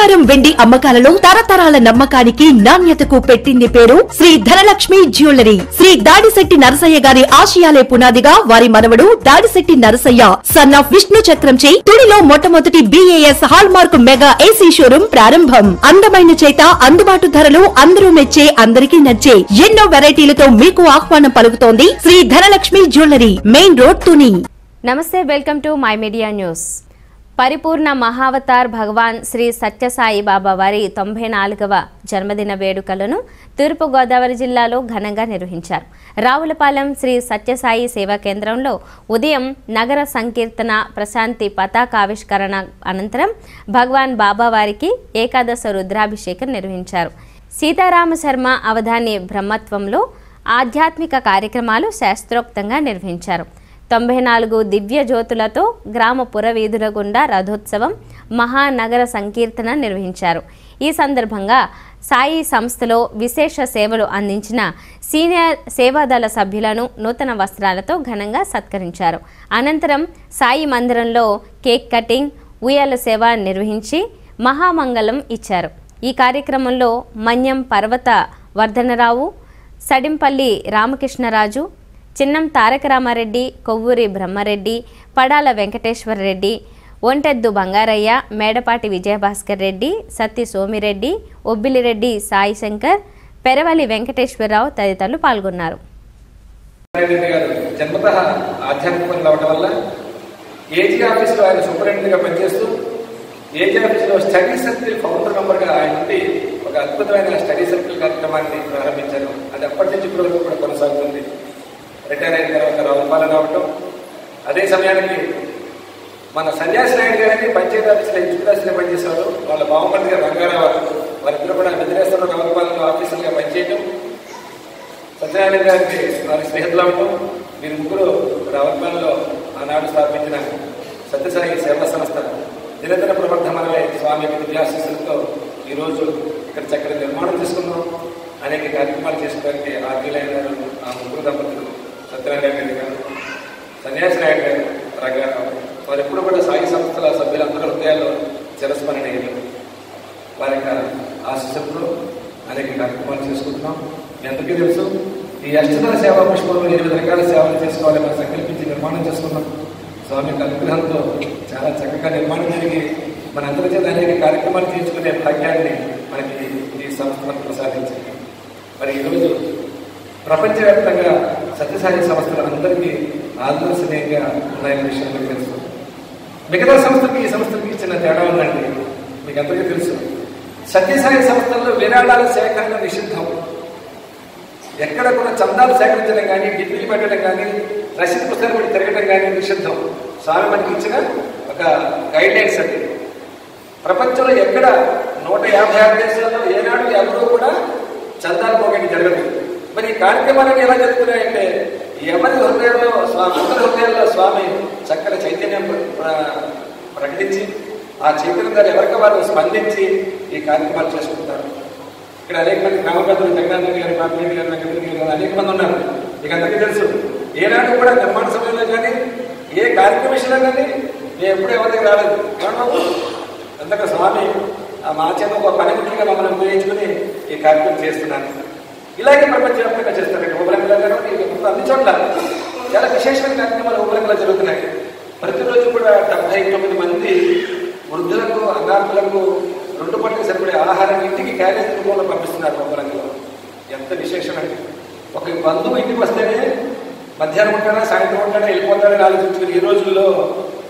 బంగారం వెండి అమ్మకాలలో తరతరాల నమ్మకానికి నాణ్యతకు పెట్టింది పేరు శ్రీ ధనలక్ష్మి జ్యువెలరీ శ్రీ దాడిశెట్టి నరసయ్య గారి ఆశయాలే పునాదిగా వారి మనవడు దాడిశెట్టి నరసయ్య సన్ ఆఫ్ విష్ణు చక్రంచే తుడిలో మొట్టమొదటి BAS hallmark mega AC showroom ప్రారంభం అందమైన చేత అందుబాటు ధరలు అందరూ మెచ్చే అందరికీ నచ్చే ఎన్నో వెరైటీలతో మీకు ఆహ్వానం పలుకుతోంది Shri Dhanalakshmi jewellery main road Tuni నమస్తే welcome to my media news పరిపూర్ణ మహావతార్ భగవాన్ శ్రీ సత్యసాయి బాబా వారి తొంభై నాలుగవ జన్మదిన వేడుకలను తూర్పుగోదావరి జిల్లాలో ఘనంగా నిర్వహించారు రావులపాలెం శ్రీ సత్యసాయి సేవా కేంద్రంలో ఉదయం నగర సంకీర్తన ప్రశాంతి పతాకావిష్కరణ అనంతరం భగవాన్ బాబా వారికి ఏకాదశ రుద్రాభిషేకం నిర్వహించారు సీతారామ శర్మ అవధాని బ్రహ్మత్వంలో ఆధ్యాత్మిక కార్యక్రమాలు శాస్త్రోక్తంగా నిర్వహించారు తొంభై నాలుగు దివ్య జ్యోతులతో గ్రామ పురవీధుల గుండా రథోత్సవం మహానగర సంకీర్తన నిర్వహించారు ఈ సందర్భంగా సాయి సంస్థలో విశేష సేవలు అందించిన సీనియర్ సేవాదళ సభ్యులను నూతన వస్త్రాలతో ఘనంగా సత్కరించారు అనంతరం సాయి మందిరంలో కేక్ కటింగ్ ఉయ్యాల సేవ నిర్వహించి మహామంగళం ఇచ్చారు ఈ కార్యక్రమంలో మన్యం పర్వత వర్ధనరావు సడింపల్లి రామకృష్ణరాజు చిన్నం తారక రామారెడ్డి కొవ్వూరి బ్రహ్మారెడ్డి పడాల వెంకటేశ్వర రెడ్డి ఒంటెద్దు బంగారయ్య మేడపాటి విజయభాస్కర్ రెడ్డి సత్తి సోమిరెడ్డి ఒబ్బిలిరెడ్డి సాయి శంకర్ పెరవలి వెంకటేశ్వరరావు తదితరులు పాల్గొన్నారు సూపరింటెండెంట్ గారు జన్మత ఆధ్యాత్మికంగా అవడం వల్ల ఏజీ ఆఫీస్లో ఆయన సూపరింటెండెంట్గా పనిచేస్తూ ఏజీ ఆఫీస్లో స్టడీ సర్కిల్ ఫౌండర్ మెంబర్గా ఆయన నుండి ఒక అద్భుతమైన స్టడీ సర్కిల్ కార్యక్రమాన్ని ప్రారంభించారు అది అప్పటి నుంచి ఇప్పటి వరకు కూడా కొనసాగుతుంది రిటైర్ అయిన తర్వాత రావుపాలన రావటం అదే సమయానికి మన సన్యాసి నాయుడు గారిని పంచాయతీ ఆఫీసులో ఇన్ఛార్జిగా పనిచేసేవారు వాళ్ళ బావమర్ది గారు రంగారావు గారు వారిద్దరు కూడా బెదిరేశ్వరం రావుపాలెంలో ఆఫీసర్గా పనిచేయటం సత్యనారాయణ గారికి వారి స్నేహితులు అవ్వటం వీరి ముగ్గురు రావుపాలెంలో ఆనాడు స్థాపించిన సత్యసాయి సేవా సంస్థ నిరంతర ప్రవర్ధమనమే స్వామి విద్యాశీస్సులతో ఈరోజు ఇక్కడ చక్కటి నిర్మాణం చేసుకున్నాం అనేక కార్యక్రమాలు చేసుకోవడానికి ఆర్మీలైన గారు ఆ ముగ్గురు దంపతులు సత్యనారాయణ గారు సన్యాసి నాయుడు గారు రంగారావు వారు ఎప్పుడు కూడా సాయి సంస్థల సభ్యులందరూ హృదయాల్లో చిరస్మరణీయులు వారి యొక్క ఆశీస్సులతో అనేక కార్యక్రమాలు చేసుకుంటున్నాం మీ అందరికీ తెలుసు ఈ అష్టదల సేవా పుష్పంలో ఎనిమిది రకాల సేవలు చేసుకోవాలి మనం సంకల్పించి నిర్మాణం చేసుకున్నాం స్వామి యొక్క అనుగ్రహంతో చాలా చక్కగా నిర్మాణం జరిగి మనందరి చేత అనేక కార్యక్రమాలు తీర్చుకునే భాగ్యాన్ని మనకి ఈ సంస్థ మనకు ప్రసాదించింది మరి ఈరోజు ప్రపంచవ్యాప్తంగా సత్యసాయి సంస్థలు అందరికీ ఆదర్శనీయంగా ఉన్నాయన్న విషయం మీకు తెలుసు మిగతా సంస్థకి ఈ సంస్థకి చిన్న తేడా ఉందండి మీకు అందరికీ తెలుసు సత్యసాయి సంస్థల్లో విరాళాల సేకరణ నిషిద్ధం ఎక్కడ కూడా చందాలు సేకరించడం కానీ డిగ్రీలు పెట్టడం కానీ రసీదు పుస్తకాలు పెట్టి తిరగడం కానీ నిషిద్ధం స్వామి మనకి ఇచ్చిన ఒక గైడ్ లైన్స్ అది ప్రపంచంలో ఎక్కడ నూట యాభై ఆరు దేశాల్లో ఏనాడు ఎవరూ కూడా చందాలు పోగండి జరగదు మరి ఈ కార్యక్రమాలన్నీ ఎలా జరుగుతున్నాయంటే ఎవరి హృదయంలో స్వామి అందరి హృదయాల్లో స్వామి చక్కని చైతన్యం ప్ర- ప్రకటించి ఆ చైతన్యం ద్వారా ఎవరికి వారు స్పందించి ఈ కార్యక్రమాలు చేసుకుంటారు ఇక్కడ అనేక మంది గ్రామ పెద్దలు జగన్నాథ్ గారి పాపిరెడ్డి గారు వెంకటరెడ్డి గారు అనేక మంది ఉన్నారు మీకు అందరికీ తెలుసు ఏనాడు కూడా నిర్మాణ సమయంలో కానీ ఏ కార్యక్రమ విషయంలో కానీ మేము ఎప్పుడు ఎవరి దగ్గర రాలేదు ఏమన్నాము అందుకే స్వామి ఆ మా చేత ఒక పనిముట్లుగా మమ్మల్ని ఉపయోగించుకుని ఈ కార్యక్రమం చేస్తున్నాను ఇలాగే ప్రపంచవ్యాప్తంగా చేస్తారండి ఓబలంగా గారు ఇప్పుడు అన్ని చోట్ల చాలా విశేషమైన కార్యక్రమాలు ఓబలంగా జరుగుతున్నాయి ప్రతిరోజు కూడా డెబ్బై తొమ్మిది మంది వృద్ధులకు అనాథులకు రెండు పట్టుకు సరిపడే ఆహారం ఇంటికి క్యారేజ్ రూపంలో పంపిస్తున్నారు ఓబలంలో ఎంత విశేషం అండి ఒక బంధువు ఇంటికి వస్తేనే మధ్యాహ్నం ఉంటాడా సాయంత్రం ఉంటాడా వెళ్ళిపోతాడని ఆలోచించుకుని ఈ రోజుల్లో